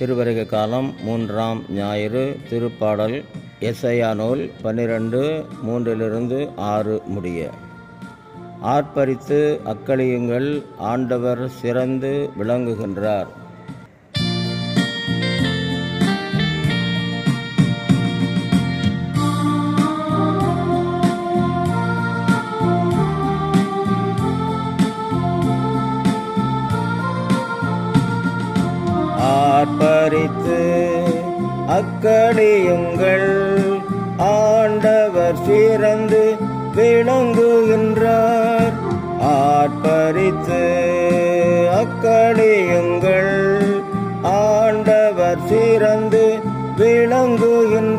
திருவருகை காலம் மூன்றாம் ஞாயிறு திருப்பாடல் எஸ்ஐயா நூல் பன்னிரண்டு மூன்றிலிருந்து ஆறு முடிய ஆர்ப்பரித்து அக்களியுங்கள் ஆண்டவர் சிறந்து விளங்குகின்றார் ஆர்ப்பரித்து அக்கடியுங்கள் ஆண்டவர் சிறந்து விளங்குகின்றார் ஆர்ப்பரித்து அக்கடியுங்கள் ஆண்டவர் சிறந்து விளங்குகின்றார்